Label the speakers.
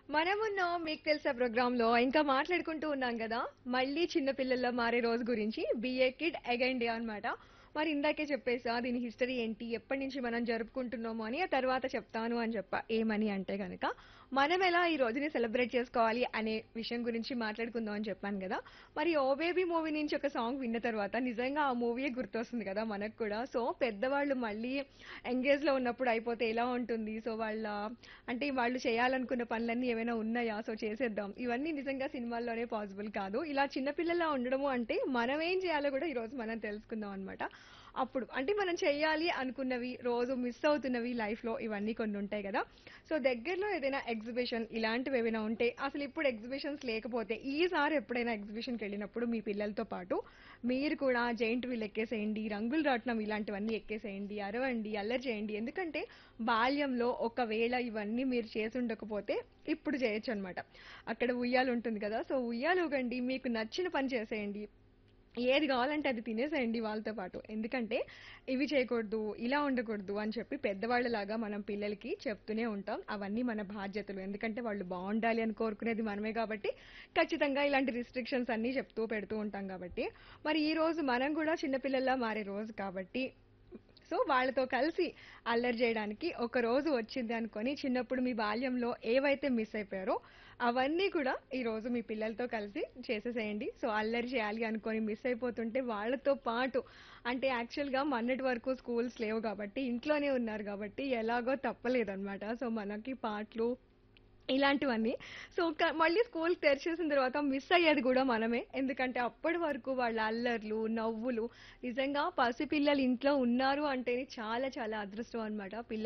Speaker 1: మనమున్నాం మీకు తెలుసా ప్రోగ్రామ్ లో ఇంకా మాట్లాడుకుంటూ ఉన్నాం కదా మళ్ళీ చిన్న పిల్లల్లో మారే రోజు గురించి బిఏ కిడ్ అగైన్ డే అన్నమాట మరి ఇందాకే చెప్పేసా దీని హిస్టరీ ఏంటి ఎప్పటి నుంచి మనం జరుపుకుంటున్నాము అని ఆ తర్వాత చెప్తాను అని చెప్ప ఏమని అంటే గనక మనం ఎలా ఈ రోజుని సెలబ్రేట్ చేసుకోవాలి అనే విషయం గురించి మాట్లాడుకుందాం అని చెప్పాను కదా మరి ఓ బేబీ మూవీ నుంచి ఒక సాంగ్ విన్న తర్వాత నిజంగా ఆ మూవీ గుర్తొస్తుంది కదా మనకు కూడా సో పెద్దవాళ్ళు మళ్ళీ ఎంగేజ్ లో ఉన్నప్పుడు అయిపోతే ఎలా ఉంటుంది సో వాళ్ళ అంటే వాళ్ళు చేయాలనుకున్న పనులన్నీ ఏమైనా ఉన్నాయా సో చేసేద్దాం ఇవన్నీ నిజంగా సినిమాల్లోనే పాసిబుల్ కాదు ఇలా చిన్నపిల్లలా ఉండడము అంటే మనం ఏం చేయాలో కూడా ఈ రోజు మనం తెలుసుకుందాం అనమాట అప్పుడు అంటే మనం చేయాలి అనుకున్నవి రోజు మిస్ అవుతున్నవి లైఫ్ లో ఇవన్నీ కొన్ని ఉంటాయి కదా సో దగ్గరలో ఏదైనా ఎగ్జిబిషన్ ఇలాంటివి ఏమైనా ఉంటే అసలు ఇప్పుడు ఎగ్జిబిషన్స్ లేకపోతే ఈసారి ఎప్పుడైనా ఎగ్జిబిషన్కి వెళ్ళినప్పుడు మీ పిల్లలతో పాటు మీరు కూడా జైంట్ వీల్ ఎక్కేసేయండి రంగుల రాట్నం ఇలాంటివన్నీ ఎక్కేసేయండి అరవండి అల్లరి చేయండి ఎందుకంటే బాల్యంలో ఒకవేళ ఇవన్నీ మీరు చేసి ఉండకపోతే ఇప్పుడు చేయొచ్చు అనమాట అక్కడ ఉయ్యాలు ఉంటుంది కదా సో ఉయ్యాలు ఊగండి మీకు నచ్చిన పని చేసేయండి ఏది కావాలంటే అది తినేసేయండి వాళ్ళతో పాటు ఎందుకంటే ఇవి చేయకూడదు ఇలా ఉండకూడదు అని చెప్పి పెద్దవాళ్ళలాగా మనం పిల్లలకి చెప్తూనే ఉంటాం అవన్నీ మన బాధ్యతలు ఎందుకంటే వాళ్ళు బాగుండాలి అని కోరుకునేది మనమే కాబట్టి ఖచ్చితంగా ఇలాంటి రిస్ట్రిక్షన్స్ అన్నీ చెప్తూ పెడుతూ ఉంటాం కాబట్టి మరి ఈ రోజు మనం కూడా చిన్నపిల్లల్లా మారే రోజు కాబట్టి సో వాళ్ళతో కలిసి అల్లరి చేయడానికి ఒక రోజు వచ్చింది అనుకొని చిన్నప్పుడు మీ బాల్యంలో ఏవైతే మిస్ అయిపోయారో అవన్నీ కూడా ఈ రోజు మీ పిల్లలతో కలిసి చేసేసేయండి సో అల్లరి చేయాలి అనుకొని మిస్ అయిపోతుంటే వాళ్ళతో పాటు అంటే యాక్చువల్గా మొన్నటి వరకు స్కూల్స్ లేవు కాబట్టి ఇంట్లోనే ఉన్నారు కాబట్టి ఎలాగో తప్పలేదన్నమాట సో మనకి పాటలు ఇలాంటివన్నీ సో క- మళ్ళీ స్కూల్ తెరిచేసిన తర్వాత మిస్ అయ్యేది కూడా మనమే ఎందుకంటే అప్పటి వరకు వాళ్ళ అల్లర్లు నవ్వులు నిజంగా పసిపిల్లలు ఇంట్లో ఉన్నారు అంటేనే చాలా చాలా అదృష్టం అనమాట